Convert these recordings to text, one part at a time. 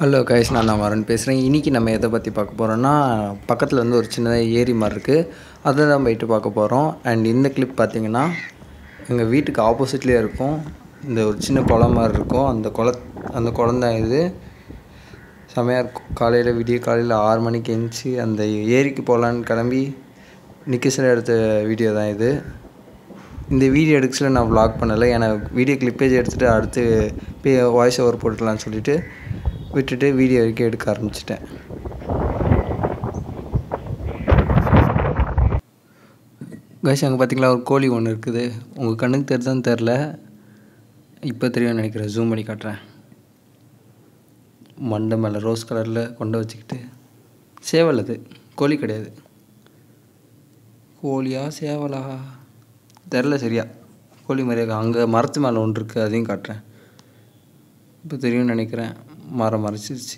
hello guys நான் நான் வரன் பேசுகிறேன் இன்றைக்கி நம்ம எதை பற்றி பார்க்க போகிறோன்னா பக்கத்தில் வந்து ஒரு சின்னதாக ஏரி மாதிரி இருக்குது அதை தான் போயிட்டு பார்க்க போகிறோம் அண்ட் இந்த கிளிப் பார்த்தீங்கன்னா எங்கள் வீட்டுக்கு ஆப்போசிட்லேயே இருக்கும் இந்த ஒரு சின்ன குளம் மாதிரி இருக்கும் அந்த குள அந்த குளம் தான் இது செமையாக இருக்கும் காலையில் விடிய காலையில் ஆறு மணிக்கு எழுந்துச்சி அந்த ஏரிக்கு போகலான்னு கிளம்பி நிக்கஸில் எடுத்த வீடியோ தான் இது இந்த வீடியோ எடுக்கச்சில் நான் vlog பண்ணலை ஏன்னா வீடியோ கிளிப்பேஜ் எடுத்துகிட்டு அடுத்து வாய்ஸ் ஓவர் போட்டுக்கலாம்னு சொல்லிட்டு விட்டுட்டு வீடியோ வரைக்கும் எடுக்க ஆரம்பிச்சிட்டேன் கைஸ் அங்கே பார்த்தீங்களா ஒரு கோழி ஒன்று இருக்குது உங்கள் கண்ணுக்கு தெரிதான்னு தெரில இப்போ தெரியும்னு நினைக்கிறேன் ஜூம் பண்ணி காட்டுறேன் மண்டை மேலே ரோஸ் கலரில் கொண்டு வச்சுக்கிட்டு சேவல் அது கோழி கிடையாது கோழியா சேவலா தெரில சரியா கோழி மாதிரியா அங்கே மரத்து மேலே ஒன்று இருக்குது அதையும் காட்டுறேன் இப்போ தெரியும்னு நினைக்கிறேன் மரம் மறைச்சிருச்சு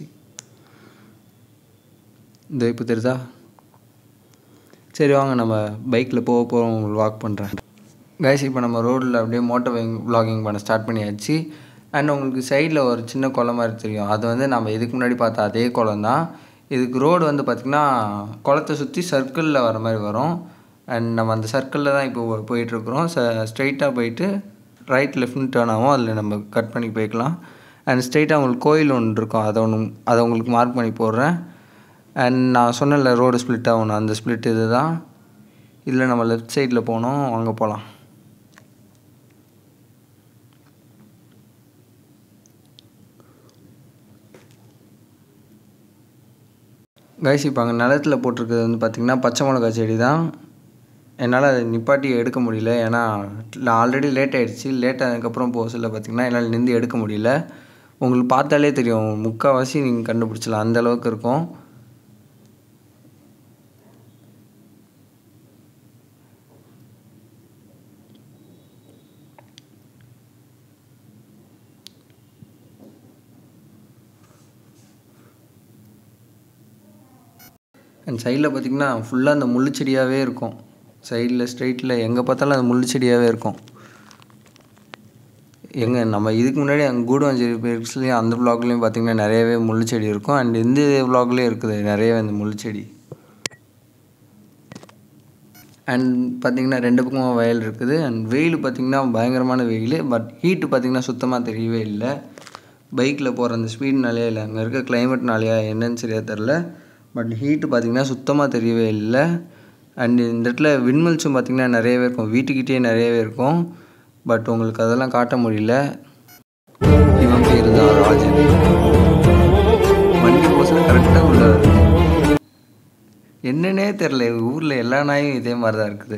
இந்த இப்போ தெரியுதா சரி வாங்க நம்ம பைக்கில் போக போகிறோம் உங்களுக்கு வாக் பண்ணுறேன் கைஸ் இப்போ நம்ம ரோட்டில் அப்படியே மோட்டோ vlogging பண்ண ஸ்டார்ட் பண்ணியாச்சு அண்ட் உங்களுக்கு சைடில் ஒரு சின்ன குளம் மாதிரி தெரியும் அது வந்து நம்ம இதுக்கு முன்னாடி பார்த்த அதே குளம் தான் இதுக்கு ரோடு வந்து பார்த்திங்கன்னா குளத்தை சுற்றி சர்க்கிளில் வர மாதிரி வரும் அண்ட் நம்ம அந்த சர்க்கிளில் தான் இப்போ போயிட்டுருக்குறோம் ச ஸ்ட்ரைட்டாக போயிட்டு ரைட் லெஃப்ட்னு டேர்ன் ஆகும் அதில் நம்ம கட் பண்ணி போய்க்கலாம் அண்ட் ஸ்ட்ரைட்டாக உங்களுக்கு கோயில் ஒன்று இருக்கும் அதை ஒன்று அதை உங்களுக்கு மார்க் பண்ணி போடுறேன் அண்ட் நான் சொன்னல ரோடு ஸ்ப்ளிட் ஆகணும் அந்த ஸ்ப்ளிட் இது தான் இதில் நம்ம லெஃப்ட் சைடில் போனோம் அங்கே போகலாம் கைஸ் இப்போ அங்கே நிலத்தில் போட்டிருக்கிறது வந்து பார்த்திங்கன்னா பச்சை மிளகா செடி தான் என்னால் அதை நிப்பாட்டி எடுக்க முடியல ஏன்னா ஆல்ரெடி லேட் ஆகிடுச்சு லேட் ஆனதுக்கப்புறம் போக சொல்ல பார்த்திங்கன்னா என்னால் நின்று எடுக்க முடியல உங்களுக்கு பார்த்தாலே தெரியும் முக்கால்வாசி நீங்கள் கண்டுபிடிச்சலாம் அந்த அளவுக்கு இருக்கும் அண்ட் சைடில் பார்த்திங்கன்னா ஃபுல்லாக அந்த முள்ளு செடியாகவே இருக்கும் சைடில் ஸ்ட்ரைட்டில் எங்கே பார்த்தாலும் அந்த முள்ளு செடியாகவே இருக்கும் எங்கே நம்ம இதுக்கு முன்னாடி அங்கே கூடுவாஞ்சேரி பெருசுலேயும் அந்த வ்ளாக்லேயும் பார்த்திங்கன்னா நிறையவே முள்ளு செடி இருக்கும் அண்ட் இந்த வ்ளாக்லேயும் இருக்குது நிறையவே அந்த முள்ளு செடி அண்ட் பார்த்திங்கன்னா ரெண்டு பக்கமும் வயல் இருக்குது அண்ட் வெயில் பார்த்திங்கன்னா பயங்கரமான வெயில் பட் ஹீட்டு பார்த்திங்கன்னா சுத்தமாக தெரியவே இல்லை பைக்கில் போகிற அந்த ஸ்பீட்னாலே இல்லை அங்கே இருக்க கிளைமேட்னாலேயா என்னன்னு சரியாக தெரில பட் ஹீட்டு பார்த்திங்கன்னா சுத்தமாக தெரியவே இல்லை அண்ட் இந்த இடத்துல விண்மில்ஸும் பார்த்திங்கன்னா நிறையவே இருக்கும் வீட்டுக்கிட்டே நிறையவே இருக்கும் பட் உங்களுக்கு அதெல்லாம் காட்ட முடியல இவன் பேர் தான் ராஜன் வண்டி போசல கரெக்டாக உள்ள என்னன்னே தெரில ஊரில் எல்லா நாயும் இதே மாதிரி தான் இருக்குது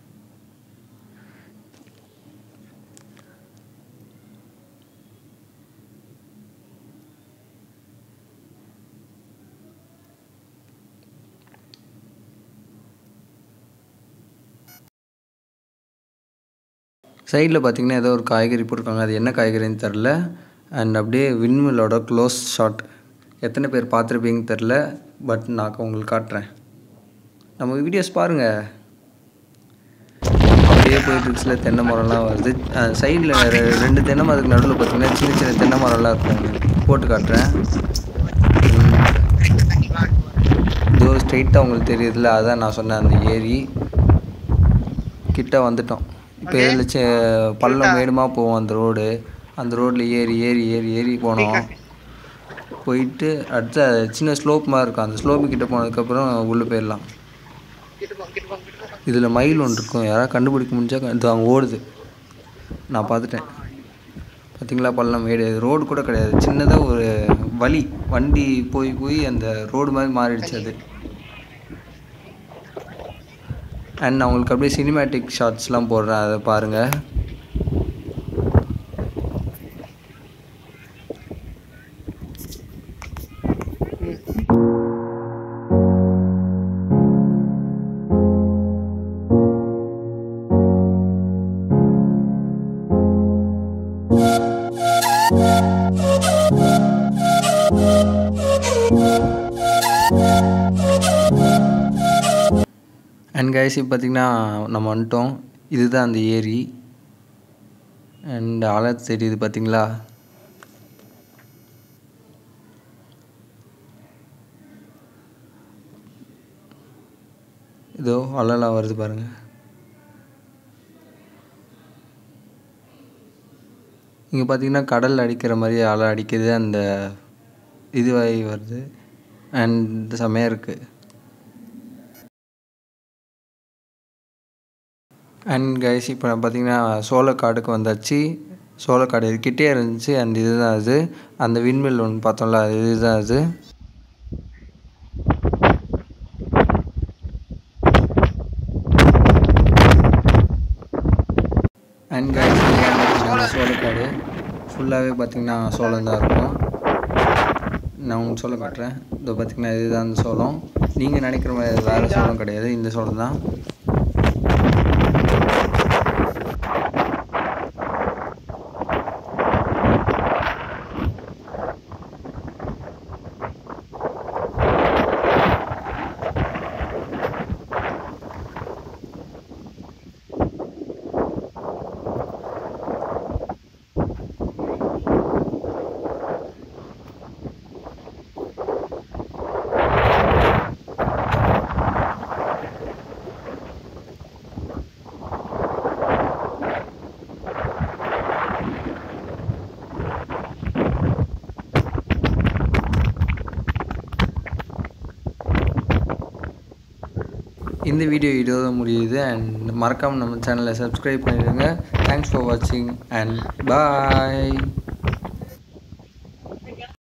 சைடில் பார்த்தீங்கன்னா ஏதோ ஒரு காய்கறி போட்டிருக்காங்க அது என்ன காய்கறின்னு தெரில அண்ட் அப்படியே விண்மில்லோட க்ளோஸ் ஷாட் எத்தனை பேர் பார்த்துருப்பீங்கன்னு தெரில பட் நான் உங்களுக்கு காட்டுறேன் நம்ம வீடியோஸ் பாருங்கள் அப்படியே போயிட்டு சில தென்னை மரம்லாம் வருது சைடில் ரெண்டு தென்னை மரத்துக்கு நடுவில் பார்த்தீங்கன்னா சின்ன சின்ன தென்னை மரம்லாம் இருக்கும் போட்டு காட்டுறேன் இதோ ஸ்ட்ரைட்டாக உங்களுக்கு தெரியுதுல அதான் நான் சொன்னேன் அந்த ஏரி கிட்ட வந்துட்டோம் இப்போ இதில் சே பள்ளம் மேடுமாக போவோம் அந்த ரோடு அந்த ரோட்டில் ஏறி ஏறி ஏறி ஏறி போனோம் போயிட்டு அடுத்த சின்ன ஸ்லோப் மாதிரி இருக்கும் அந்த ஸ்லோப்பு கிட்ட போனதுக்கப்புறம் உள்ளே போயிடலாம் இதில் மயில் ஒன்று இருக்கும் யாராவது கண்டுபிடிக்க முடிஞ்சால் இது அங்கே ஓடுது நான் பார்த்துட்டேன் பார்த்தீங்களா பள்ளம் மேடு ரோடு கூட கிடையாது சின்னதாக ஒரு வழி வண்டி போய் போய் அந்த ரோடு மாதிரி மாறிடுச்சு அது அண்ட் நான் உங்களுக்கு அப்படியே சினிமேட்டிக் ஷார்ட்ஸ்லாம் போடுறேன் அதை பாருங்கள் அண்ட் கைஸ் இப்போ பார்த்திங்கன்னா நம்ம வந்துட்டோம் இதுதான் அந்த ஏரி அண்ட் அலை தெரியுது பார்த்தீங்களா இதோ அலைலாம் வருது பாருங்கள் இங்கே பார்த்தீங்கன்னா கடல் அடிக்கிற மாதிரி அலை அடிக்குது அந்த இதுவாகி வருது அண்ட் செம்மையாக இருக்குது அண்ட் கைஸ் இப்போ பார்த்தீங்கன்னா சோளக்காடுக்கு வந்தாச்சு சோளக்காடு கிட்டே இருந்துச்சு அண்ட் இதுதான் அது அந்த விண்மில் ஒன்று பார்த்தோம்ல அது இதுதான் அது அண்ட் கைஸ் சோளக்காடு ஃபுல்லாகவே பார்த்தீங்கன்னா சோளம் தான் இருக்கும் நான் உங்களுக்கு சோளம் காட்டுறேன் இதோ பார்த்தீங்கன்னா இதுதான் அந்த சோளம் நீங்கள் நினைக்கிற மாதிரி வேறு சோளம் கிடையாது இந்த சோளம் தான் இந்த வீடியோ இதோட முடியுது அண்ட் மறக்காமல் நம்ம சேனலை சப்ஸ்கிரைப் பண்ணிடுங்க தேங்க்ஸ் ஃபார் வாட்சிங் அண்ட் பாய்